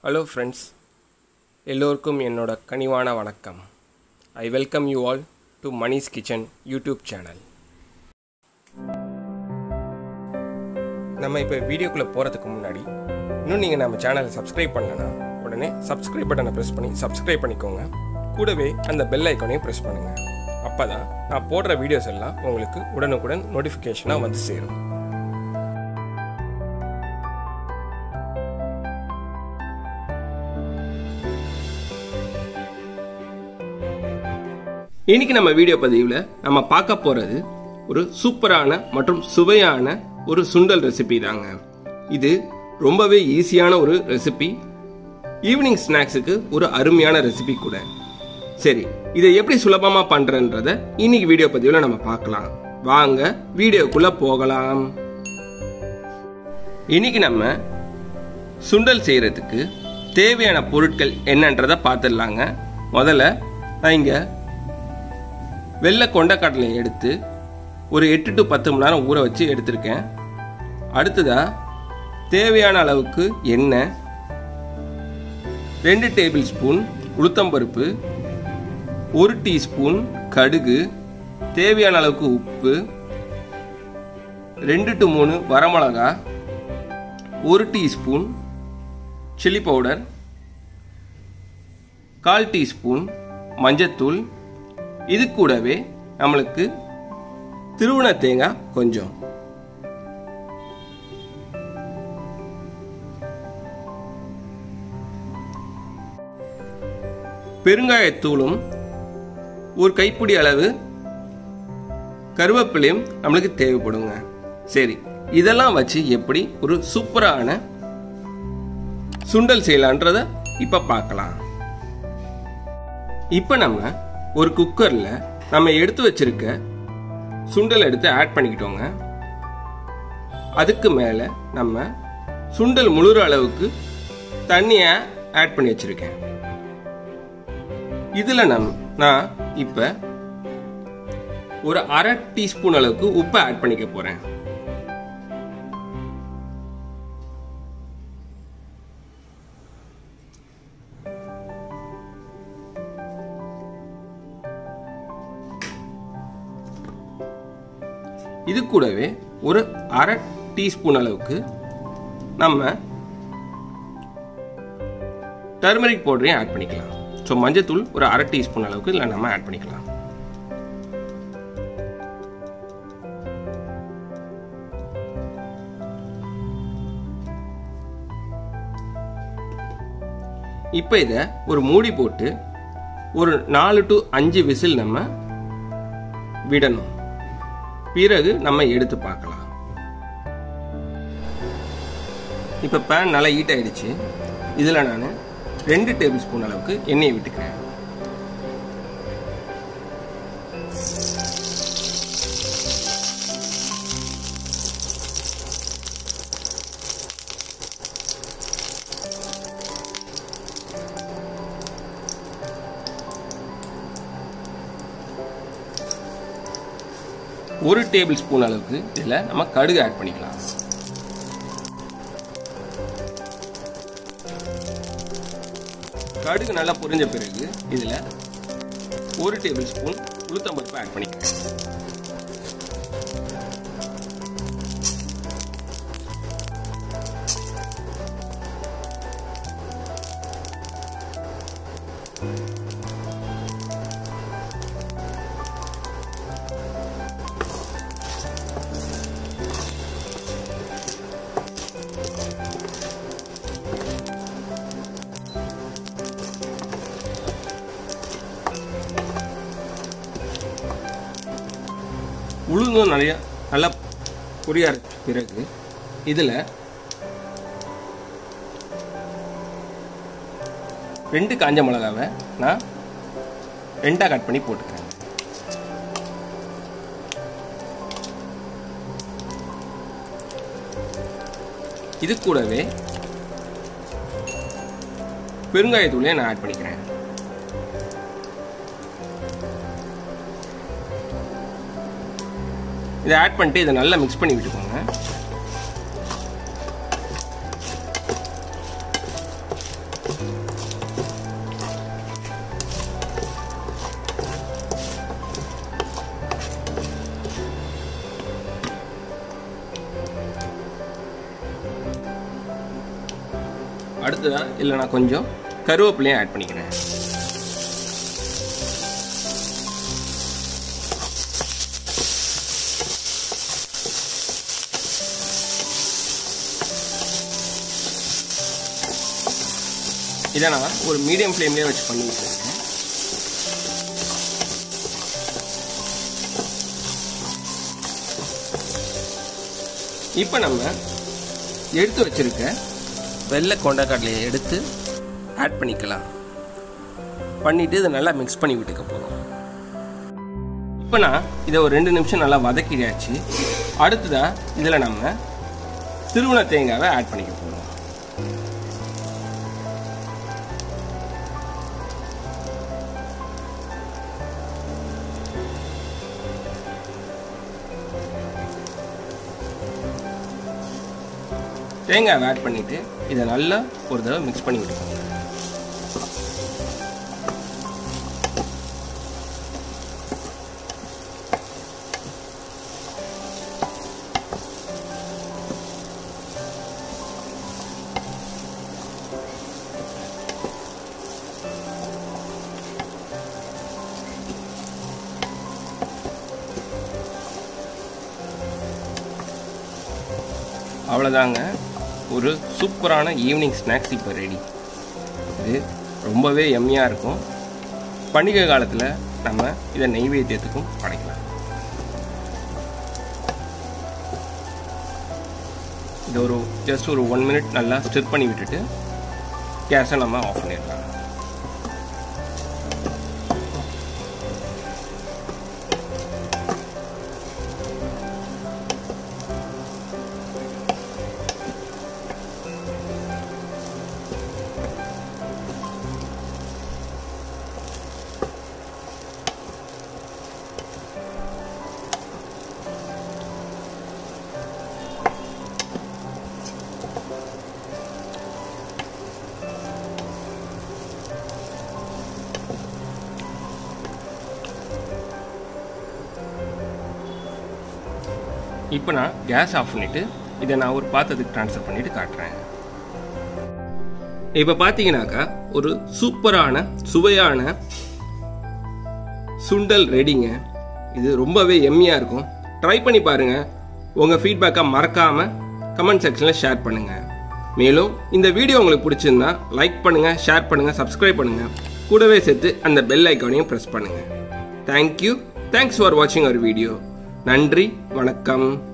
hello friends எல்லோருக்கும் என்னோட கனிவான வணக்கம் I welcome you all to Mani's kitchen YouTube channel நம்ம இப்போ வீடியோக்குள்ளே போகிறதுக்கு முன்னாடி இன்னும் நீங்கள் நம்ம சேனலை சப்ஸ்கிரைப் பண்ணலன்னா உடனே சப்ஸ்கிரைப் பட்டனை ப்ரெஸ் பண்ணி சப்ஸ்கிரைப் பண்ணிக்கோங்க கூடவே அந்த பெல் ஐக்கானையும் ப்ரெஸ் பண்ணுங்கள் அப்போ தான் நான் போடுற வீடியோஸ் எல்லாம் உங்களுக்கு உடனுக்குடன் நோட்டிஃபிகேஷனாக வந்து சேரும் இன்னைக்கு நம்ம வீடியோ பதிவில் நம்ம பார்க்க போகிறது ஒரு சூப்பரான மற்றும் சுவையான ஒரு சுண்டல் ரெசிபி தாங்க இது ரொம்பவே ஈஸியான ஒரு ரெசிபி ஈவினிங் ஸ்நாக்ஸுக்கு ஒரு அருமையான ரெசிபி கூட சரி இதை எப்படி சுலபமாக பண்ணுறன்றத இன்னைக்கு வீடியோ பதிவில் நம்ம பார்க்கலாம் வாங்க வீடியோக்குள்ளே போகலாம் இன்னைக்கு நம்ம சுண்டல் செய்கிறதுக்கு தேவையான பொருட்கள் என்னன்றதை பார்த்துடலாங்க முதல்ல நான் இங்கே வெள்ளை கொண்டக்கடலை எடுத்து ஒரு எட்டு டு பத்து மணி நேரம் ஊற வச்சு எடுத்திருக்கேன் அடுத்ததாக தேவையான அளவுக்கு எண்ணெய் ரெண்டு டேபிள் ஸ்பூன் உளுத்தம்பருப்பு ஒரு டீஸ்பூன் கடுகு தேவையான அளவுக்கு உப்பு ரெண்டு டு மூணு வரமிளகா ஒரு டீஸ்பூன் சில்லி பவுடர் கால் டீஸ்பூன் மஞ்சத்தூள் இது கூடவே நம்மளுக்கு திருவண தேங்காய் கொஞ்சம் பெருங்காயத்தூளும் ஒரு கைப்பிடி அளவு கருவேப்பிலையும் நம்மளுக்கு தேவைப்படுங்க சரி இதெல்லாம் வச்சு எப்படி ஒரு சூப்பரான சுண்டல் செய்யலான்றத இப்ப பார்க்கலாம் இப்ப நம்ம ஒரு குக்கர்ல நம்ம எடுத்து வச்சிருக்க சுண்டல் எடுத்து ஆட் பண்ணிக்கிட்டோங்க அதுக்கு மேல நம்ம சுண்டல் முழுற அளவுக்கு தண்ணியை ஆட் பண்ணி வச்சிருக்கேன் இதுல நம் நான் இப்ப ஒரு அரை டீஸ்பூன் அளவுக்கு உப்பை ஆட் பண்ணிக்க போறேன் இது கூடவே ஒரு அரை டீஸ்பூன் அளவுக்கு நம்ம டர்மரிக் பவுடரையும் ஆட் பண்ணிக்கலாம் ஸோ மஞ்சத்தூள் ஒரு அரை டீஸ்பூன் அளவுக்கு இதில் நம்ம ஆட் பண்ணிக்கலாம் இப்போ இதை ஒரு மூடி போட்டு ஒரு நாலு டு அஞ்சு விசில் நம்ம விடணும் பிறகு நம்ம எடுத்து பார்க்கலாம் இப்போ பேன் நல்லா ஹீட் ஆயிடுச்சு இதில் நான் ரெண்டு டேபிள் ஸ்பூன் அளவுக்கு எண்ணெயை விட்டுக்கிறேன் ஒரு டேபிள் ஸ்பூன் அளவுக்கு இதில் நம்ம கடுகு ஆட் பண்ணிக்கலாம் கடுகு நல்லா பொரிஞ்ச பிறகு இதில் ஒரு டேபிள் ஸ்பூன் உளுத்தம்பருப்பு ஆட் பண்ணிக்கிறேன் உளுந்தும் நிறைய நல்லா பொரிய அரைச்ச பிறகு இதில் ரெண்டு காஞ்ச மிளகாவை நான் ரெண்டாக கட் பண்ணி போட்டுக்கிறேன் இது கூடவே பெருங்காயத்தூளையும் நான் ஆட் பண்ணிக்கிறேன் இதை ஆட் பண்ணிட்டு இதை நல்லா மிக்ஸ் பண்ணி விட்டுக்கோங்க அடுத்ததாக இதில் நான் கொஞ்சம் கருவேப்பிலையும் ஆட் பண்ணிக்கிறேன் இதை நான் ஒரு மீடியம் ஃப்ளேம்லேயே வச்சு பண்ணிட்டு இருக்கேன் இப்போ நம்ம எடுத்து வச்சிருக்க வெள்ளை கொண்டக்கடலையை எடுத்து ஆட் பண்ணிக்கலாம் பண்ணிட்டு இதை நல்லா மிக்ஸ் பண்ணி விட்டுக்க போகிறோம் இப்போ நான் இதை ஒரு ரெண்டு நிமிஷம் நல்லா வதக்கிடாச்சு அடுத்ததாக இதில் நம்ம திருவண்ண தேங்காவை ஆட் பண்ணிக்க போகிறோம் தேங்காவை ஆட் பண்ணிவிட்டு இதை நல்லா ஒரு தடவை மிக்ஸ் பண்ணி விட்டுக்கோங்க அவ்வளோதாங்க ஒரு சூப்பரான ஈவினிங் ஸ்நாக்ஸ் இப்போ ரெடி இது ரொம்பவே எம்மியாக இருக்கும் பண்டிகை காலத்தில் நம்ம இதை நெய்வேத்தியத்துக்கும் படைக்கலாம் இது ஒரு ஜஸ்ட் ஒரு ஒன் மினிட் நல்லா ஸ்டிர் பண்ணி விட்டுட்டு கேஸை நம்ம ஆஃப் பண்ணிடலாம் இப்போ நான் கேஸ் ஆஃப் பண்ணிவிட்டு இதை நான் ஒரு பாத்திரத்துக்கு ட்ரான்ஸ்ஃபர் பண்ணிவிட்டு காட்டுறேன் இப்போ பார்த்தீங்கன்னாக்கா ஒரு சூப்பரான சுவையான சுண்டல் ரெடிங்க இது ரொம்பவே எம்மியாக இருக்கும் ட்ரை பண்ணி பாருங்கள் உங்கள் ஃபீட்பேக்கை மறக்காமல் கமெண்ட் செக்ஷனில் ஷேர் பண்ணுங்கள் மேலும் இந்த வீடியோ உங்களுக்கு பிடிச்சிருந்தா லைக் பண்ணுங்கள் ஷேர் பண்ணுங்கள் சப்ஸ்கிரைப் பண்ணுங்கள் கூடவே சேர்த்து அந்த பெல் ஐக்கானையும் ப்ரெஸ் பண்ணுங்கள் தேங்க்யூ தேங்க்ஸ் ஃபார் வாட்சிங் அவர் வீடியோ நன்றி வணக்கம்